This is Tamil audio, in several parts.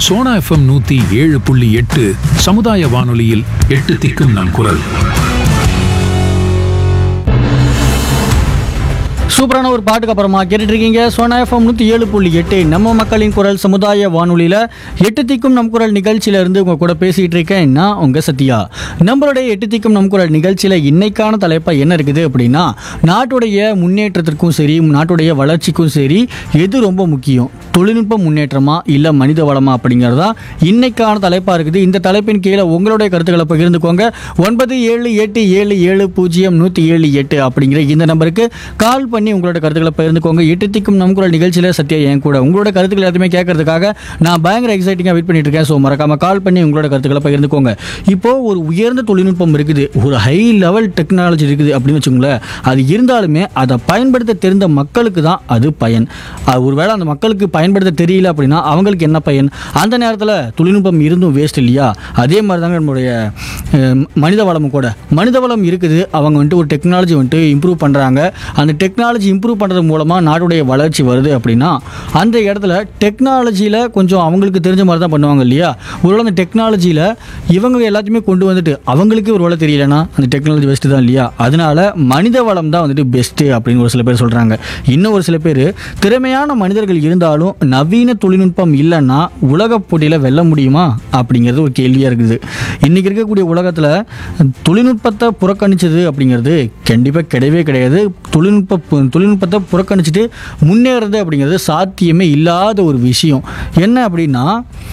சோனா எஃப்எம் நூத்தி ஏழு புள்ளி எட்டு சமுதாய வானொலியில் எட்டு திக்கும் நம் குரல் சூப்பரான ஒரு பாட்டுக்கு அப்புறமா கேட்டுட்டு இருக்கீங்க சோனா எஃப்எம் நூற்றி ஏழு புள்ளி எட்டு நம்ம மக்களின் குரல் சமுதாய வானொலியில் எட்டு திக்கும் நம் குரல் நிகழ்ச்சியில இருந்து உங்க கூட பேசிட்டு இருக்கேன் நான் உங்க சத்யா நம்மளுடைய எட்டு திக்கும் நம் குரல் நிகழ்ச்சியில இன்னைக்கான தலைப்பா என்ன இருக்குது அப்படின்னா நாட்டுடைய முன்னேற்றத்திற்கும் சரி நாட்டுடைய வளர்ச்சிக்கும் சரி எது ரொம்ப முக்கியம் தொழில்நுட்ப முன்னேற்றமா இல்ல மனித வளமா அப்படிங்கிறதா இன்னைக்கான தலைப்பா இருக்குது இந்த தலைப்பின் கீழே உங்களுடைய கருத்துக்களை பகிர்ந்துக்கோங்க ஒன்பது ஏழு எட்டு ஏழு ஏழு பூஜ்ஜியம் நூற்றி ஏழு எட்டு அப்படிங்கிற இந்த நம்பருக்கு கால் பண்ணி உங்களோட கருத்துக்களை பகிர்ந்துக்கோங்க எட்டு திக்கும் நம் குரல் நிகழ்ச்சியில் சத்யா என் கூட உங்களோட கருத்துக்கள் எல்லாத்தையுமே கேட்கறதுக்காக நான் பயங்கர எக்ஸைட்டிங்காக வெயிட் பண்ணிட்டு இருக்கேன் ஸோ மறக்காம கால் பண்ணி உங்களோட கருத்துக்களை பகிர்ந்துக்கோங்க இப்போ ஒரு உயர்ந்த தொழில்நுட்பம் இருக்குது ஒரு ஹை லெவல் டெக்னாலஜி இருக்குது அப்படின்னு வச்சுக்கோங்களேன் அது இருந்தாலுமே அதை பயன்படுத்த தெரிந்த மக்களுக்கு தான் அது பயன் அது ஒருவேளை அந்த மக்களுக்கு பயன்படுத்த தெரியல அப்படின்னா அவங்களுக்கு என்ன பயன் அந்த நேரத்தில் தொழில்நுட்பம் இருந்தும் வேஸ்ட் இல்லையா அதே மாதிரி தாங்க நம்மளுடைய அஹ், மனித வளமும் கூட மனித வளம் இருக்குது அவங்க வந்துட்டு ஒரு டெக்னாலஜி வந்துட்டு இம்ப்ரூவ் பண்ணுறாங்க அந்த டெக்னாலஜி இம்ப்ரூவ் பண்ணுறது மூலமாக நாடுடைய வளர்ச்சி வருது அப்படின்னா அந்த இடத்துல டெக்னாலஜியில் கொஞ்சம் அவங்களுக்கு தெரிஞ்ச மாதிரி தான் பண்ணுவாங்க இல்லையா ஒருவேளை அந்த டெக்னாலஜியில் இவங்க எல்லாத்தையுமே கொண்டு வந்துட்டு அவங்களுக்கே ஒரு வேலை தெரியலனா அந்த டெக்னாலஜி பெஸ்ட்டு தான் இல்லையா அதனால மனித வளம் தான் வந்துட்டு பெஸ்ட்டு அப்படின்னு ஒரு சில பேர் சொல்கிறாங்க இன்னும் ஒரு சில பேர் திறமையான மனிதர்கள் இருந்தாலும் நவீன தொழில்நுட்பம் இல்லைன்னா உலகப் போட்டியில் வெல்ல முடியுமா அப்படிங்கிறது ஒரு கேள்வியாக இருக்குது இன்றைக்கி இருக்கக்கூடிய உலகத்தில் தொழில்நுட்பத்தை புறக்கணிச்சது அப்படிங்கிறது கண்டிப்பாக கிடையவே கிடையாது தொழில்நுட்ப தொழில்நுட்பத்தை புறக்கணிச்சிட்டு முன்னேறது அப்படிங்கிறது சாத்தியமே இல்லாத ஒரு விஷயம் என்ன அப்படின்னா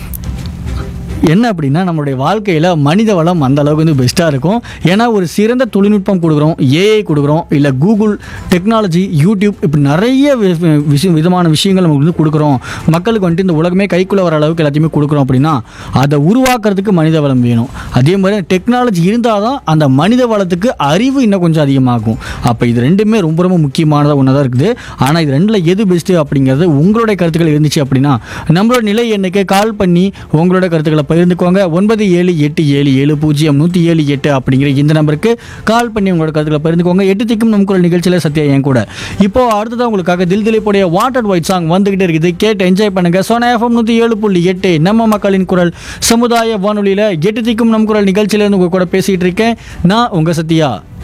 என்ன அப்படின்னா நம்மளுடைய வாழ்க்கையில் மனித வளம் அந்த அளவுக்கு வந்து பெஸ்ட்டாக இருக்கும் ஏன்னா ஒரு சிறந்த தொழில்நுட்பம் கொடுக்குறோம் ஏஐ கொடுக்குறோம் இல்லை கூகுள் டெக்னாலஜி யூடியூப் இப்படி நிறைய வி- விஷயம் விதமான விஷயங்கள் நமக்கு வந்து கொடுக்குறோம் மக்களுக்கு வந்துட்டு இந்த உலகமே கைக்குள்ளே வர அளவுக்கு எல்லாத்தையுமே கொடுக்குறோம் அப்படின்னா அதை உருவாக்குறதுக்கு மனித வளம் வேணும் அதே மாதிரி டெக்னாலஜி இருந்தால் தான் அந்த மனித வளத்துக்கு அறிவு இன்னும் கொஞ்சம் அதிகமாகும் அப்போ இது ரெண்டுமே ரொம்ப ரொம்ப முக்கியமானதாக ஒன்றா தான் இருக்குது ஆனால் இது ரெண்டில் எது பெஸ்ட்டு அப்படிங்கிறது உங்களுடைய கருத்துக்கள் இருந்துச்சு அப்படின்னா நம்மளோட நிலை எண்ணுக்கு கால் பண்ணி உங்களோட கருத்துக்களை பகிர்ந்துக்கோங்க ஒன்பது ஏழு எட்டு ஏழு ஏழு பூஜ்ஜியம் நூற்றி ஏழு எட்டு அப்படிங்கிற இந்த நம்பருக்கு கால் பண்ணி உங்களோட கருத்துக்களை பகிர்ந்துக்கோங்க எட்டு திக்கும் நம்ம குரல் நிகழ்ச்சியில் சத்யா என் கூட இப்போ அடுத்ததான் உங்களுக்காக தில் திலீப்புடைய வாட்டர் ஒயிட் சாங் வந்துகிட்டே இருக்குது கேட்டு என்ஜாய் பண்ணுங்க சோனா எஃப்எம் நூற்றி ஏழு புள்ளி எட்டு நம்ம மக்களின் குரல் சமுதாய வானொலியில் எட்டு திக்கும் நம் குரல் நிகழ்ச்சியிலேருந்து உங்க கூட பேசிகிட்டு இருக்கேன் நான் உங்கள் சத்யா